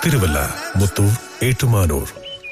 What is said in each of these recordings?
തിരുവല്ല മുത്തൂർ ഏറ്റുമാനൂർ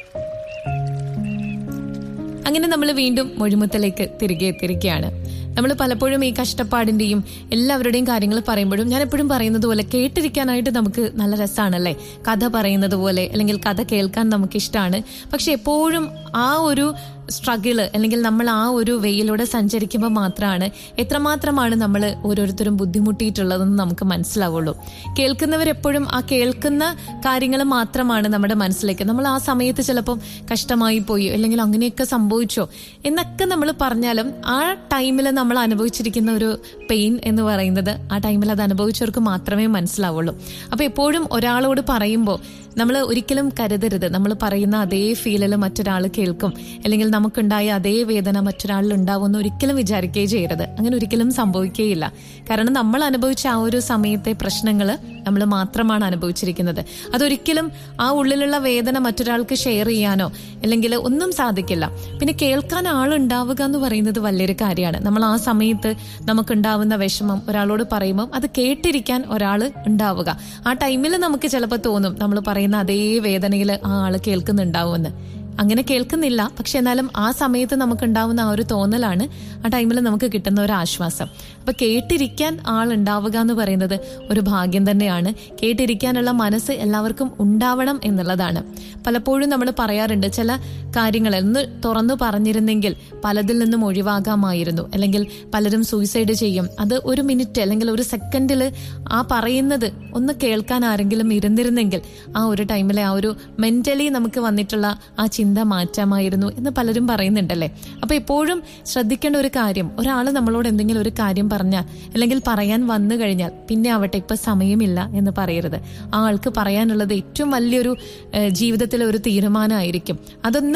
അങ്ങനെ നമ്മൾ വീണ്ടും മൊഴിമുത്തലേക്ക് തിരികെ എത്തിയിരിക്കുകയാണ് നമ്മൾ പലപ്പോഴും ഈ കഷ്ടപ്പാടിന്റെയും എല്ലാവരുടെയും കാര്യങ്ങൾ പറയുമ്പോഴും ഞാൻ എപ്പോഴും പറയുന്നത് പോലെ കേട്ടിരിക്കാനായിട്ട് നമുക്ക് നല്ല രസമാണല്ലേ കഥ പറയുന്നത് പോലെ അല്ലെങ്കിൽ കഥ കേൾക്കാൻ നമുക്ക് ഇഷ്ടമാണ് പക്ഷെ എപ്പോഴും ആ ഒരു സ്ട്രഗിള് അല്ലെങ്കിൽ നമ്മൾ ആ ഒരു വെയിലൂടെ സഞ്ചരിക്കുമ്പോൾ മാത്രമാണ് എത്രമാത്രമാണ് നമ്മൾ ഓരോരുത്തരും ബുദ്ധിമുട്ടിയിട്ടുള്ളതെന്ന് നമുക്ക് മനസ്സിലാവുള്ളൂ കേൾക്കുന്നവരെപ്പോഴും ആ കേൾക്കുന്ന കാര്യങ്ങൾ മാത്രമാണ് നമ്മുടെ മനസ്സിലേക്ക് നമ്മൾ ആ സമയത്ത് ചിലപ്പം കഷ്ടമായി പോയി അല്ലെങ്കിൽ അങ്ങനെയൊക്കെ സംഭവിച്ചോ എന്നൊക്കെ നമ്മൾ പറഞ്ഞാലും ആ ടൈമിൽ നമ്മൾ അനുഭവിച്ചിരിക്കുന്ന ഒരു പെയിൻ എന്ന് പറയുന്നത് ആ ടൈമിൽ അത് അനുഭവിച്ചവർക്ക് മാത്രമേ മനസ്സിലാവുള്ളൂ അപ്പൊ എപ്പോഴും ഒരാളോട് പറയുമ്പോൾ നമ്മൾ ഒരിക്കലും കരുതരുത് നമ്മൾ പറയുന്ന അതേ ഫീലിൽ മറ്റൊരാൾ കേൾക്കും അല്ലെങ്കിൽ നമുക്കുണ്ടായ അതേ വേദന മറ്റൊരാളിൽ ഉണ്ടാവുമെന്ന് ഒരിക്കലും വിചാരിക്കുകയും ചെയ്യരുത് അങ്ങനെ ഒരിക്കലും സംഭവിക്കുകയില്ല കാരണം നമ്മൾ അനുഭവിച്ച ആ ഒരു സമയത്തെ പ്രശ്നങ്ങൾ നമ്മൾ മാത്രമാണ് അനുഭവിച്ചിരിക്കുന്നത് അതൊരിക്കലും ആ ഉള്ളിലുള്ള വേദന മറ്റൊരാൾക്ക് ഷെയർ ചെയ്യാനോ അല്ലെങ്കിൽ ഒന്നും സാധിക്കില്ല പിന്നെ കേൾക്കാൻ ആളുണ്ടാവുക എന്ന് പറയുന്നത് വലിയൊരു കാര്യമാണ് നമ്മൾ ആ സമയത്ത് നമുക്കുണ്ടാവുന്ന വിഷമം ഒരാളോട് പറയുമ്പോൾ അത് കേട്ടിരിക്കാൻ ഒരാൾ ഉണ്ടാവുക ആ ടൈമിൽ നമുക്ക് ചിലപ്പോൾ തോന്നും നമ്മൾ പറയുന്ന അതേ വേദനയിൽ ആ ആള് കേൾക്കുന്നുണ്ടാവുമെന്ന് അങ്ങനെ കേൾക്കുന്നില്ല പക്ഷെ എന്നാലും ആ സമയത്ത് നമുക്ക് ഉണ്ടാവുന്ന ആ ഒരു തോന്നലാണ് ആ ടൈമിൽ നമുക്ക് കിട്ടുന്ന ഒരു ആശ്വാസം അപ്പൊ കേട്ടിരിക്കാൻ ആൾ ഉണ്ടാവുക എന്ന് പറയുന്നത് ഒരു ഭാഗ്യം തന്നെയാണ് കേട്ടിരിക്കാനുള്ള മനസ്സ് എല്ലാവർക്കും ഉണ്ടാവണം എന്നുള്ളതാണ് പലപ്പോഴും നമ്മൾ പറയാറുണ്ട് ചില കാര്യങ്ങൾ ഒന്ന് തുറന്നു പറഞ്ഞിരുന്നെങ്കിൽ പലതിൽ നിന്നും ഒഴിവാകാമായിരുന്നു അല്ലെങ്കിൽ പലരും സൂയിസൈഡ് ചെയ്യും അത് ഒരു മിനിറ്റ് അല്ലെങ്കിൽ ഒരു സെക്കൻഡിൽ ആ പറയുന്നത് ഒന്ന് കേൾക്കാൻ ആരെങ്കിലും ഇരുന്നിരുന്നെങ്കിൽ ആ ഒരു ടൈമിലെ ആ ഒരു മെന്റലി നമുക്ക് വന്നിട്ടുള്ള ആ ചിന്ത മാറ്റാമായിരുന്നു എന്ന് പലരും പറയുന്നുണ്ടല്ലേ അപ്പൊ എപ്പോഴും ശ്രദ്ധിക്കേണ്ട ഒരു കാര്യം ഒരാൾ നമ്മളോട് എന്തെങ്കിലും ഒരു കാര്യം പറഞ്ഞാൽ അല്ലെങ്കിൽ പറയാൻ വന്നു കഴിഞ്ഞാൽ പിന്നെ ആവട്ടെ ഇപ്പൊ സമയമില്ല എന്ന് പറയരുത് ആ ആൾക്ക് പറയാനുള്ളത് ഏറ്റവും വലിയൊരു ഏഹ്, ജീവിതത്തിലെ ഒരു തീരുമാനമായിരിക്കും അതൊന്ന്